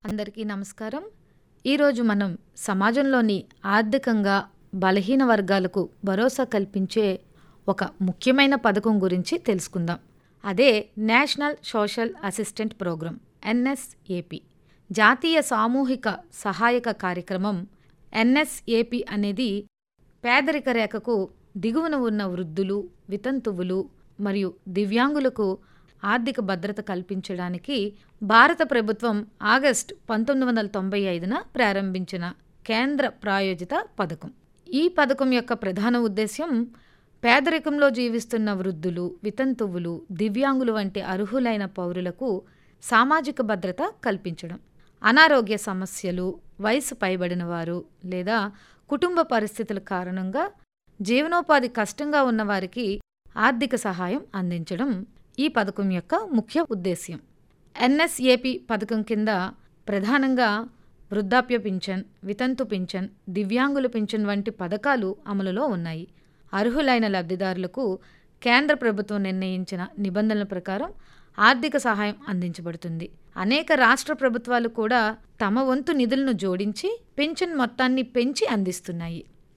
అందరికీ నమస్కారం ఈరోజు మనం సమాజంలోని ఆర్థికంగా బలహీన వర్గాలకు భరోసా కల్పించే ఒక ముఖ్యమైన పథకం గురించి తెలుసుకుందాం అదే national social assistant programme N S A P జాతీయ సామూహిక సహాయక కార్యక్రమం ఎన్ఎస్ఏపి అనేది పేదరిక రేఖకు దిగువన ఉన్న వృద్ధులు వితంతువులు మరియు దివ్యాంగులకు ఆర్థిక భద్రత కల్పించడానికి భారత ప్రభుత్వం ఆగస్టు పంతొమ్మిది వందల తొంభై ఐదున ప్రారంభించిన కేంద్ర ప్రాయోజిత పథకం ఈ పథకం యొక్క ప్రధాన ఉద్దేశ్యం పేదరికంలో జీవిస్తున్న వృద్ధులు వితంతువులు దివ్యాంగులు వంటి అర్హులైన పౌరులకు సామాజిక భద్రత కల్పించడం అనారోగ్య సమస్యలు వయసు పైబడిన వారు లేదా కుటుంబ పరిస్థితుల కారణంగా జీవనోపాధి కష్టంగా ఉన్నవారికి ఆర్థిక సహాయం అందించడం ఈ పథకం యొక్క ముఖ్య ఉద్దేశ్యం ఎన్ఎస్ఏపి పథకం కింద ప్రధానంగా వృద్ధాప్య పింఛన్ వితంతు పింఛన్ దివ్యాంగుల పింఛన్ వంటి పథకాలు అమలులో ఉన్నాయి అర్హులైన లబ్ధిదారులకు కేంద్ర ప్రభుత్వం నిర్ణయించిన నిబంధనల ప్రకారం ఆర్థిక సహాయం అందించబడుతుంది అనేక రాష్ట్ర ప్రభుత్వాలు కూడా తమ వంతు నిధులను జోడించి పింఛన్ మొత్తాన్ని పెంచి అందిస్తున్నాయి